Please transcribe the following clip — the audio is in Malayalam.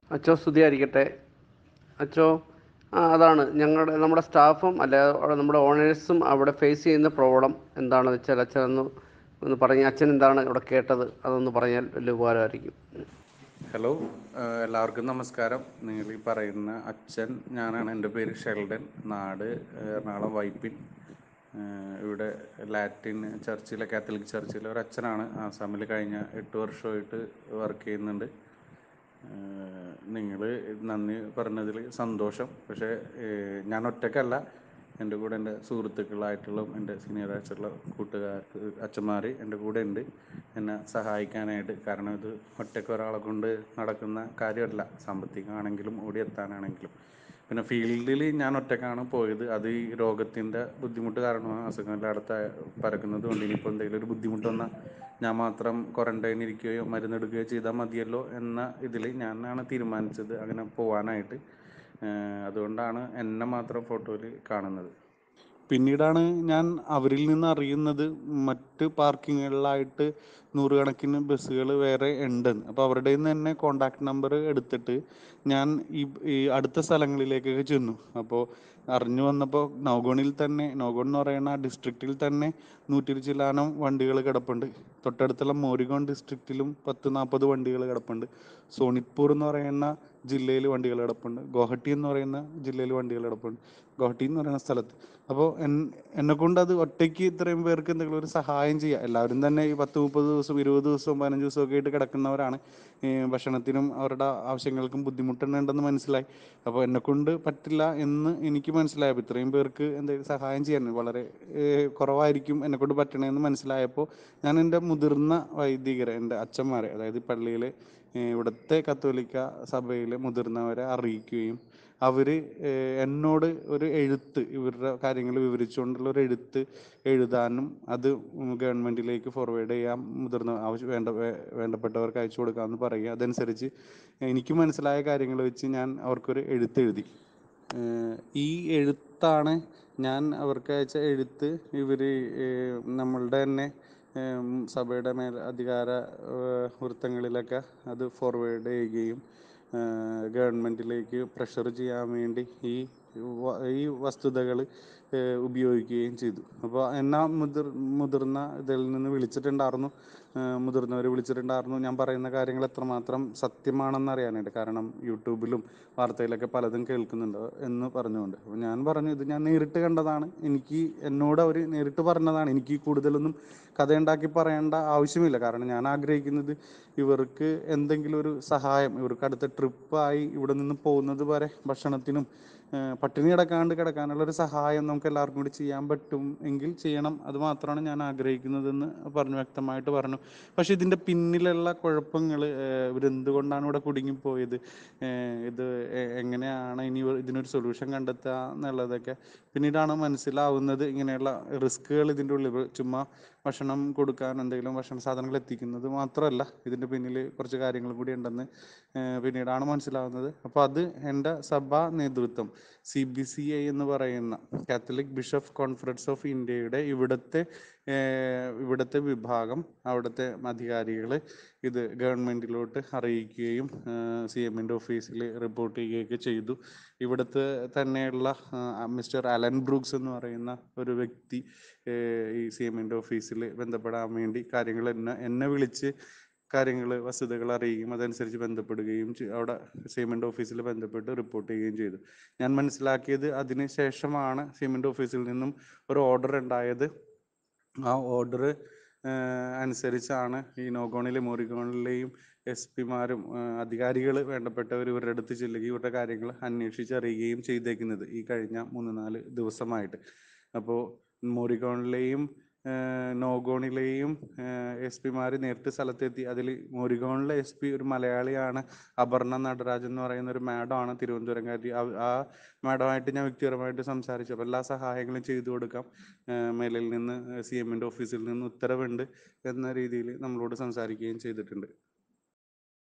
അച്ചോ സ്തുതിയായിരിക്കട്ടെ അച്ചോ ആ അതാണ് ഞങ്ങളുടെ നമ്മുടെ സ്റ്റാഫും അല്ല അവിടെ നമ്മുടെ ഓണേഴ്സും അവിടെ ഫേസ് ചെയ്യുന്ന പ്രോബ്ലം എന്താണെന്ന് വെച്ചാൽ അച്ഛൻ ഒന്ന് ഒന്ന് പറഞ്ഞ് അച്ഛൻ എന്താണ് ഇവിടെ കേട്ടത് അതൊന്ന് പറഞ്ഞാൽ വലിയ ഉപകാരമായിരിക്കും ഹലോ ആഹ് എല്ലാവർക്കും നമസ്കാരം നിങ്ങൾ ഈ പറയുന്ന അച്ഛൻ ഞാനാണ് എൻ്റെ പേര് ഷെൽഡൻ നാട് എറണാകുളം വൈപ്പിൻ ആഹ് ഇവിടെ ലാറ്റിൻ ചർച്ചിലെ കാത്തലിക് ചർച്ചിലെ ഒരു അച്ഛനാണ് ആസാമിൽ കഴിഞ്ഞ എട്ട് വർഷമായിട്ട് വർക്ക് ചെയ്യുന്നുണ്ട് നിങ്ങൾ നന്ദി പറഞ്ഞതിൽ സന്തോഷം പക്ഷേ ഏഹ് ഞാൻ ഒറ്റക്കല്ല എൻ്റെ കൂടെ എൻ്റെ സുഹൃത്തുക്കളായിട്ടുള്ള എൻ്റെ സീനിയർ ആയിട്ടുള്ള കൂട്ടുകാർ അച്ഛന്മാർ എൻ്റെ കൂടെ ഉണ്ട് എന്നെ സഹായിക്കാനായിട്ട് കാരണം ഇത് ഒറ്റയ്ക്ക് ഒരാളെ കൊണ്ട് നടക്കുന്ന കാര്യമല്ല സാമ്പത്തികമാണെങ്കിലും ഓടിയെത്താനാണെങ്കിലും പിന്നെ ഫീൽഡിൽ ഞാൻ ഒറ്റക്കാണ് പോയത് അത് ഈ രോഗത്തിൻ്റെ ബുദ്ധിമുട്ട് കാരണമാണ് അസുഖം എല്ലായിടത്ത് പരക്കുന്നത് കൊണ്ട് ഇനിയിപ്പോൾ എന്തെങ്കിലും ഒരു ബുദ്ധിമുട്ട് വന്നാൽ ഞാൻ മാത്രം ക്വാറന്റൈൻ ഇരിക്കുകയോ മരുന്നെടുക്കുകയോ ചെയ്താൽ മതിയല്ലോ എന്ന ഇതിൽ ഞാനാണ് തീരുമാനിച്ചത് അങ്ങനെ പോകാനായിട്ട് ഏഹ് അതുകൊണ്ടാണ് എന്നെ മാത്രം ഫോട്ടോയിൽ കാണുന്നത് പിന്നീടാണ് ഞാൻ അവരിൽ നിന്ന് അറിയുന്നത് മറ്റ് പാർക്കിങ്ങുകളിലായിട്ട് നൂറുകണക്കിന് ബസ്സുകൾ വേറെ ഉണ്ടെന്ന് അപ്പോൾ അവരുടെ നിന്ന് തന്നെ കോണ്ടാക്ട് നമ്പർ എടുത്തിട്ട് ഞാൻ ഈ ഈ അടുത്ത സ്ഥലങ്ങളിലേക്കൊക്കെ ചെന്നു അപ്പോൾ അറിഞ്ഞു വന്നപ്പോൾ നൗഗോണിൽ തന്നെ നൗഗോൺ എന്ന് പറയുന്ന ഡിസ്ട്രിക്റ്റിൽ തന്നെ നൂറ്റി ചില്ലാനം വണ്ടികൾ കിടപ്പുണ്ട് തൊട്ടടുത്തുള്ള മോരിഗോൺ ഡിസ്ട്രിക്റ്റിലും പത്ത് നാൽപ്പത് വണ്ടികൾ കിടപ്പുണ്ട് സോണിത്പൂർ എന്ന് പറയുന്ന ജില്ലയിൽ വണ്ടികൾ കിടപ്പുണ്ട് ഗോഹട്ടി എന്ന് പറയുന്ന ജില്ലയിൽ വണ്ടികൾ കിടപ്പുണ്ട് ഗോഹട്ടി എന്ന് പറയുന്ന സ്ഥലത്ത് അപ്പോൾ എന്നെ കൊണ്ട് അത് ഒറ്റയ്ക്ക് ഇത്രയും പേർക്ക് എന്തെങ്കിലും ഒരു സഹായം ചെയ്യാം എല്ലാവരും തന്നെ ഈ പത്ത് മുപ്പത് ദിവസം ഇരുപത് ദിവസവും പതിനഞ്ച് ദിവസവും ഒക്കെ ആയിട്ട് കിടക്കുന്നവരാണ് ഈ ഭക്ഷണത്തിനും അവരുടെ ആവശ്യങ്ങൾക്കും ബുദ്ധിമുട്ടുണ്ടെന്ന് മനസ്സിലായി അപ്പോൾ എന്നെ കൊണ്ട് പറ്റില്ല എന്ന് എനിക്ക് മനസ്സിലായി അപ്പോൾ ഇത്രയും പേർക്ക് എന്തെങ്കിലും സഹായം ചെയ്യാൻ വളരെ ഏഹ്, കുറവായിരിക്കും എന്നെ കൊണ്ട് പറ്റണമെന്ന് മനസ്സിലായപ്പോൾ ഞാൻ എൻ്റെ മുതിർന്ന വൈദികരെ എൻ്റെ അച്ഛന്മാരെ അതായത് പള്ളിയിലെ ഏഹ്, ഇവിടുത്തെ കത്തോലിക്ക സഭയിലെ മുതിർന്നവരെ അറിയിക്കുകയും അവര് ഏഹ്, എന്നോട് ഒരു എഴുത്ത് ഇവരുടെ കാര്യങ്ങൾ വിവരിച്ചുകൊണ്ടുള്ള ഒരു എഴുത്ത് എഴുതാനും അത് ഗവൺമെന്റിലേക്ക് ഫോർവേഡ് ചെയ്യാൻ മുതിർന്ന ആവശ്യം വേണ്ട വേ- വേണ്ടപ്പെട്ടവർക്ക് അയച്ചു കൊടുക്കാമെന്ന് പറയുക അതനുസരിച്ച് എനിക്ക് മനസ്സിലായ കാര്യങ്ങൾ വെച്ച് ഞാൻ അവർക്കൊരു എഴുത്ത് എഴുതി ഏഹ്, ഈ എഴുത്താണ് ഞാൻ അവർക്ക് അയച്ച എഴുത്ത് ഇവര് ഏഹ്, നമ്മളുടെ തന്നെ ഏഹ്, സഭയുടെ മേൽ അധികാര ഏഹ്, വൃത്തങ്ങളിലൊക്കെ അത് ഫോർവേഡ് ചെയ്യുകയും ഏഹ് ഗവൺമെന്റിലേക്ക് പ്രഷർ ചെയ്യാൻ വേണ്ടി ഈ വ- ഈ വസ്തുതകൾ ഉപയോഗിക്കുകയും ചെയ്തു അപ്പോൾ എന്നാ മുതിർ മുതിർന്ന ഇതിൽ നിന്ന് വിളിച്ചിട്ടുണ്ടായിരുന്നു മുതിർന്നവർ വിളിച്ചിട്ടുണ്ടായിരുന്നു ഞാൻ പറയുന്ന കാര്യങ്ങൾ എത്രമാത്രം സത്യമാണെന്ന് അറിയാനായിട്ട് കാരണം യൂട്യൂബിലും വാർത്തയിലൊക്കെ പലതും കേൾക്കുന്നുണ്ട് എന്ന് പറഞ്ഞുകൊണ്ട് അപ്പോൾ ഞാൻ പറഞ്ഞു ഇത് ഞാൻ നേരിട്ട് കണ്ടതാണ് എനിക്ക് എന്നോട് അവർ നേരിട്ട് പറഞ്ഞതാണ് എനിക്ക് കൂടുതലൊന്നും കഥയുണ്ടാക്കി പറയേണ്ട ആവശ്യമില്ല കാരണം ഞാൻ ആഗ്രഹിക്കുന്നത് ഇവർക്ക് എന്തെങ്കിലും ഒരു സഹായം ഇവർക്ക് അടുത്ത ട്രിപ്പായി ഇവിടെ നിന്ന് പോകുന്നത് വരെ ഭക്ഷണത്തിനും ഏഹ് പട്ടിണി കിടക്കാണ്ട് കിടക്കാനുള്ള ഒരു സഹായം നമുക്ക് എല്ലാവർക്കും കൂടി ചെയ്യാൻ പറ്റും എങ്കിൽ ചെയ്യണം അത് മാത്രമാണ് ഞാൻ ആഗ്രഹിക്കുന്നതെന്ന് പറഞ്ഞു വ്യക്തമായിട്ട് പറഞ്ഞു പക്ഷെ ഇതിന്റെ പിന്നിലുള്ള കുഴപ്പങ്ങൾ ഇവരെന്തുകൊണ്ടാണ് ഇവിടെ കുടുങ്ങിപ്പോയത് ഏഹ് ഇത് എ- എങ്ങനെയാണ് ഇനി ഇവർ ഇതിനൊരു സൊല്യൂഷൻ കണ്ടെത്തുക എന്നുള്ളതൊക്കെ പിന്നീടാണ് മനസ്സിലാവുന്നത് ഇങ്ങനെയുള്ള റിസ്കുകൾ ഇതിൻ്റെ ഉള്ളിൽ ഇവർ ചുമ്മാ ഭക്ഷണം കൊടുക്കാൻ എന്തെങ്കിലും ഭക്ഷണ സാധനങ്ങൾ എത്തിക്കുന്നത് മാത്രമല്ല ഇതിൻ്റെ പിന്നിൽ കുറച്ച് കാര്യങ്ങൾ കൂടി ഉണ്ടെന്ന് ഏഹ് പിന്നീടാണ് മനസ്സിലാവുന്നത് അപ്പോൾ അത് എൻ്റെ സഭാ നേതൃത്വം സി ബി സി ഐ എന്ന് പറയുന്ന കാത്തലിക് ബിഷപ്പ് കോൺഫറൻസ് ഓഫ് ഇന്ത്യയുടെ ഇവിടുത്തെ ഏഹ് ഇവിടുത്തെ വിഭാഗം അവിടുത്തെ അധികാരികൾ ഇത് ഗവൺമെന്റിലോട്ട് അറിയിക്കുകയും സി എമ്മിൻ്റെ ഓഫീസിൽ റിപ്പോർട്ട് ചെയ്യുകയൊക്കെ ചെയ്തു ഇവിടുത്തെ തന്നെയുള്ള മിസ്റ്റർ അലൻ ബ്രൂക്സ് എന്ന് പറയുന്ന ഒരു വ്യക്തി ഏഹ് ഈ സി എമ്മിൻ്റെ ഓഫീസിൽ ബന്ധപ്പെടാൻ വേണ്ടി കാര്യങ്ങൾ എന്നെ എന്നെ വിളിച്ച് കാര്യങ്ങൾ വസ്തുതകൾ അറിയുകയും അതനുസരിച്ച് ബന്ധപ്പെടുകയും ചെയ്- അവിടെ സീമെന്റ് ഓഫീസിൽ ബന്ധപ്പെട്ട് റിപ്പോർട്ട് ചെയ്യുകയും ചെയ്തു ഞാൻ മനസ്സിലാക്കിയത് അതിന് ശേഷമാണ് സീമെന്റ് ഓഫീസിൽ നിന്നും ഒരു ഓർഡർ ഉണ്ടായത് ആ ഓർഡർ അനുസരിച്ചാണ് ഈ നോഗോണിലെ മോറിഗോണിലെയും എസ് പിമാരും അധികാരികൾ വേണ്ടപ്പെട്ടവർ ഇവരുടെ അടുത്ത് ചെല്ലുകയും ഇവരുടെ കാര്യങ്ങൾ അന്വേഷിച്ചറിയുകയും ചെയ്തേക്കുന്നത് ഈ കഴിഞ്ഞ മൂന്ന് നാല് ദിവസമായിട്ട് അപ്പോൾ മോറിഗോണിലെയും ഏഹ് നോഗോണിലെയും എസ് പിമാർ നേരിട്ട് സ്ഥലത്തെത്തി അതിൽ മോരിഗോണിലെ എസ് പി ഒരു മലയാളിയാണ് അപർണ നടരാജൻ എന്ന് പറയുന്ന ഒരു മാഡമാണ് തിരുവനന്തപുരംകാരി അവ- ആ മാഡമായിട്ട് ഞാൻ വ്യക്തിപരമായിട്ട് സംസാരിച്ചു അപ്പോൾ എല്ലാ സഹായങ്ങളും ചെയ്തു കൊടുക്കാം ഏഹ് മേലിൽ നിന്ന് സി എമ്മിൻ്റെ ഓഫീസിൽ നിന്ന് ഉത്തരവുണ്ട് എന്ന രീതിയിൽ നമ്മളോട് സംസാരിക്കുകയും ചെയ്തിട്ടുണ്ട്